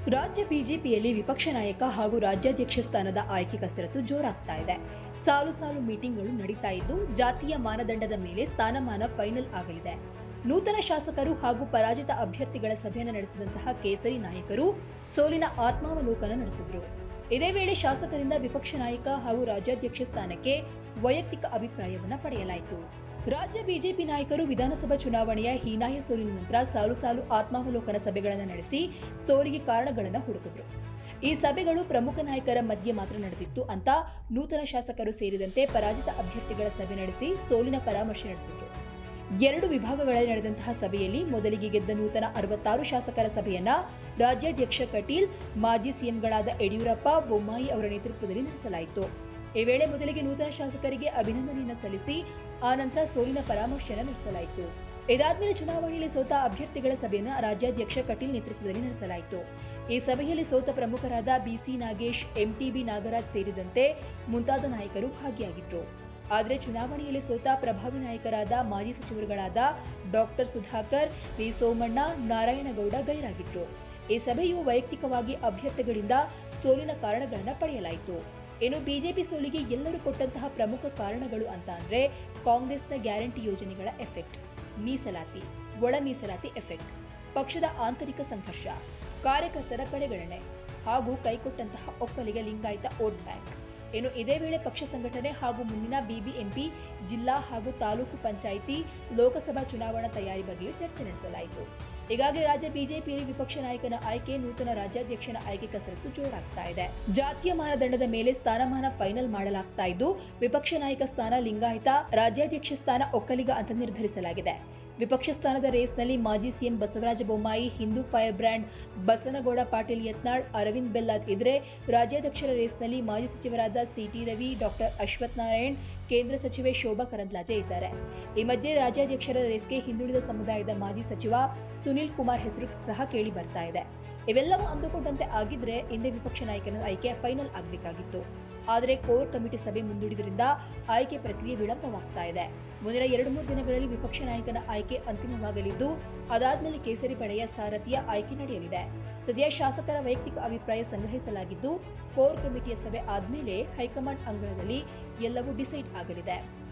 ರಾಜ್ಯ ಬಿಜೆಪಿಯಲ್ಲಿ ವಿಪಕ್ಷ ನಾಯಕ ಹಾಗೂ ರಾಜ್ಯಾಧ್ಯಕ್ಷ ಸ್ಥಾನದ ಆಯ್ಕೆ ಕಸರತ್ತು ಜೋರಾಗ್ತಾ ಇದೆ ಸಾಲು ಸಾಲು ಮೀಟಿಂಗ್ಗಳು ನಡೀತಾ ಇದ್ದು ಜಾತಿಯ ಮಾನದಂಡದ ಮೇಲೆ ಸ್ಥಾನಮಾನ ಫೈನಲ್ ಆಗಲಿದೆ ನೂತನ ಶಾಸಕರು ಹಾಗೂ ಪರಾಜಿತ ಅಭ್ಯರ್ಥಿಗಳ ಸಭೆಯನ್ನು ನಡೆಸಿದಂತಹ ಕೇಸರಿ ನಾಯಕರು ಸೋಲಿನ ಆತ್ಮಾವಲೋಕನ ನಡೆಸಿದ್ರು ಇದೇ ವೇಳೆ ಶಾಸಕರಿಂದ ವಿಪಕ್ಷ ನಾಯಕ ಹಾಗೂ ರಾಜ್ಯಾಧ್ಯಕ್ಷ ಸ್ಥಾನಕ್ಕೆ ವೈಯಕ್ತಿಕ ಅಭಿಪ್ರಾಯವನ್ನ ಪಡೆಯಲಾಯಿತು ರಾಜ್ಯ ಬಿಜೆಪಿ ನಾಯಕರು ವಿಧಾನಸಭಾ ಚುನಾವಣೆಯ ಹೀನಾಯ ಸೋಲಿನ ನಂತರ ಸಾಲು ಸಾಲು ಆತ್ಮಾವಲೋಕನ ಸಭೆಗಳನ್ನು ನಡೆಸಿ ಸೋಲಿಗೆ ಕಾರಣಗಳನ್ನು ಹುಡುಕಿದ್ರು ಈ ಸಭೆಗಳು ಪ್ರಮುಖ ನಾಯಕರ ಮಧ್ಯೆ ಮಾತ್ರ ನಡೆದಿತ್ತು ಅಂತ ನೂತನ ಶಾಸಕರು ಸೇರಿದಂತೆ ಪರಾಜಿತ ಅಭ್ಯರ್ಥಿಗಳ ಸಭೆ ನಡೆಸಿ ಸೋಲಿನ ಪರಾಮರ್ಶೆ ನಡೆಸಿದ್ರು ಎರಡು ವಿಭಾಗಗಳಲ್ಲಿ ನಡೆದಂತಹ ಸಭೆಯಲ್ಲಿ ಮೊದಲಿಗೆ ಗೆದ್ದ ನೂತನ ಅರವತ್ತಾರು ಶಾಸಕರ ಸಭೆಯನ್ನ ರಾಜ್ಯಾಧ್ಯಕ್ಷ ಕಟೀಲ್ ಮಾಜಿ ಸಿಎಂಗಳಾದ ಯಡಿಯೂರಪ್ಪ ಬೊಮ್ಮಾಯಿ ಅವರ ನೇತೃತ್ವದಲ್ಲಿ ನಡೆಸಲಾಯಿತು ಈ ವೇಳೆ ಮೊದಲಿಗೆ ನೂತನ ಶಾಸಕರಿಗೆ ಅಭಿನಂದನೆಯನ್ನು ಸಲ್ಲಿಸಿ ಆ ನಂತರ ಸೋಲಿನ ಪರಾಮರ್ಶೆಯನ್ನು ನಡೆಸಲಾಯಿತು ಇದಾದ್ಮೇಲೆ ಚುನಾವಣೆಯಲ್ಲಿ ಸೋತ ಅಭ್ಯರ್ಥಿಗಳ ಸಭೆಯನ್ನು ರಾಜ್ಯಾಧ್ಯಕ್ಷ ಕಟೀಲ್ ನೇತೃತ್ವದಲ್ಲಿ ನಡೆಸಲಾಯಿತು ಈ ಸಭೆಯಲ್ಲಿ ಸೋತ ಪ್ರಮುಖರಾದ ಬಿಸಿ ನಾಗೇಶ್ ಎಂಟಿಬಿ ನಾಗರಾಜ್ ಸೇರಿದಂತೆ ಮುಂತಾದ ನಾಯಕರು ಭಾಗಿಯಾಗಿದ್ರು ಆದರೆ ಚುನಾವಣೆಯಲ್ಲಿ ಸೋತ ಪ್ರಭಾವಿ ನಾಯಕರಾದ ಮಾಜಿ ಸಚಿವರುಗಳಾದ ಡಾಕ್ಟರ್ ಸುಧಾಕರ್ ವಿ ಸೋಮಣ್ಣ ನಾರಾಯಣಗೌಡ ಗೈರಾಗಿದ್ರು ಈ ಸಭೆಯು ವೈಯಕ್ತಿಕವಾಗಿ ಅಭ್ಯರ್ಥಿಗಳಿಂದ ಸೋಲಿನ ಕಾರಣಗಳನ್ನು ಪಡೆಯಲಾಯಿತು ಇನ್ನು ಬಿಜೆಪಿ ಸೋಲಿಗೆ ಎಲ್ಲರೂ ಕೊಟ್ಟಂತಹ ಪ್ರಮುಖ ಕಾರಣಗಳು ಅಂತ ಅಂದ್ರೆ ಕಾಂಗ್ರೆಸ್ನ ಗ್ಯಾರಂಟಿ ಯೋಜನೆಗಳ ಎಫೆಕ್ಟ್ ಮೀಸಲಾತಿ ಒಳ ಮೀಸಲಾತಿ ಎಫೆಕ್ಟ್ ಪಕ್ಷದ ಆಂತರಿಕ ಸಂಘರ್ಷ ಕಾರ್ಯಕರ್ತರ ಕಡೆಗಣನೆ ಹಾಗೂ ಕೈಕೊಟ್ಟಂತಹ ಒಕ್ಕಲಿಗ ಲಿಂಗಾಯತ ವೋಟ್ ಬ್ಯಾಂಕ್ ಇನ್ನು ಇದೇ ವೇಳೆ ಪಕ್ಷ ಸಂಘಟನೆ ಹಾಗೂ ಮುಂದಿನ ಬಿಬಿಎಂಪಿ ಜಿಲ್ಲಾ ಹಾಗೂ ತಾಲೂಕು ಪಂಚಾಯಿತಿ ಲೋಕಸಭಾ ಚುನಾವಣಾ ತಯಾರಿ ಬಗ್ಗೆಯೂ ಚರ್ಚೆ ನಡೆಸಲಾಯಿತು ಹೀಗಾಗಿ ರಾಜ್ಯ ಬಿಜೆಪಿಯಲ್ಲಿ ವಿಪಕ್ಷ ನಾಯಕನ ಆಯ್ಕೆ ನೂತನ ರಾಜ್ಯಾಧ್ಯಕ್ಷನ ಆಯ್ಕೆ ಕಸರತ್ತು ಜೋರಾಗ್ತಾ ಇದೆ ಜಾತಿಯ ಮಾನದಂಡದ ಮೇಲೆ ಸ್ಥಾನಮಾನ ಫೈನಲ್ ಮಾಡಲಾಗ್ತಾ ಇದ್ದು ವಿಪಕ್ಷ ನಾಯಕ ಸ್ಥಾನ ಲಿಂಗಾಯತ ರಾಜ್ಯಾಧ್ಯಕ್ಷ ಸ್ಥಾನ ಒಕ್ಕಲಿಗ ಅಂತ ನಿರ್ಧರಿಸಲಾಗಿದೆ ವಿಪಕ್ಷ ಸ್ಥಾನದ ರೇಸ್ನಲ್ಲಿ ಮಾಜಿ CM Basavaraj Bommai Hindu firebrand Basanagouda Patil Yatnal Arvind Bellad ಇದ್ರೆ ರಾಜ್ಯಾಧ್ಯಕ್ಷರ ರೇಸ್ನಲ್ಲಿ ಮಾಜಿ ಸಚಿವರಾದ ಸಿಟಿ ರವಿ ಡಾಕ್ಟರ್ ಅಶ್ವಥ್ ನಾರಾಯಣ್ ಕೇಂದ್ರ ಸಚಿವೆ ಶೋಭಾ ಕರಂದ್ಲಾಜೆ ಇದ್ದಾರೆ ಈ ಮಧ್ಯೆ ರಾಜ್ಯಾಧ್ಯಕ್ಷರ ರೇಸ್ಗೆ ಹಿಂದುಳಿದ ಸಮುದಾಯದ ಮಾಜಿ ಸಚಿವ ಸುನಿಲ್ ಕುಮಾರ್ ಹೆಸರು ಸಹ ಕೇಳಿ ಬರ್ತಾ ಇದೆ ಇವೆಲ್ಲವೂ ಅಂದುಕೊಂಡಂತೆ ಆಗಿದ್ರೆ ಹಿಂದೆ ವಿಪಕ್ಷ ನಾಯಕನ ಆಯ್ಕೆ ಫೈನಲ್ ಆಗಬೇಕಾಗಿತ್ತು ಆದರೆ ಕೋರ್ ಕಮಿಟಿ ಸಭೆ ಮುಂದೂಡಿದ್ರಿಂದ ಆಯ್ಕೆ ಪ್ರಕ್ರಿಯೆ ವಿಳಂಬವಾಗ್ತಾ ಇದೆ ಮುಂದಿನ ಎರಡು ಮೂರು ದಿನಗಳಲ್ಲಿ ವಿಪಕ್ಷ ನಾಯಕನ ಆಯ್ಕೆ ಅಂತಿಮವಾಗಲಿದ್ದು ಅದಾದ್ಮೇಲೆ ಕೇಸರಿ ಪಡೆಯ ಸಾರಥಿಯ ಆಯ್ಕೆ ನಡೆಯಲಿದೆ ಸದ್ಯ ಶಾಸಕರ ವೈಯಕ್ತಿಕ ಅಭಿಪ್ರಾಯ ಸಂಗ್ರಹಿಸಲಾಗಿದ್ದು ಕೋರ್ ಕಮಿಟಿಯ ಸಭೆ ಆದ್ಮೇಲೆ ಹೈಕಮಾಂಡ್ ಅಂಗಳದಲ್ಲಿ ಎಲ್ಲವೂ ಡಿಸೈಡ್ ಆಗಲಿದೆ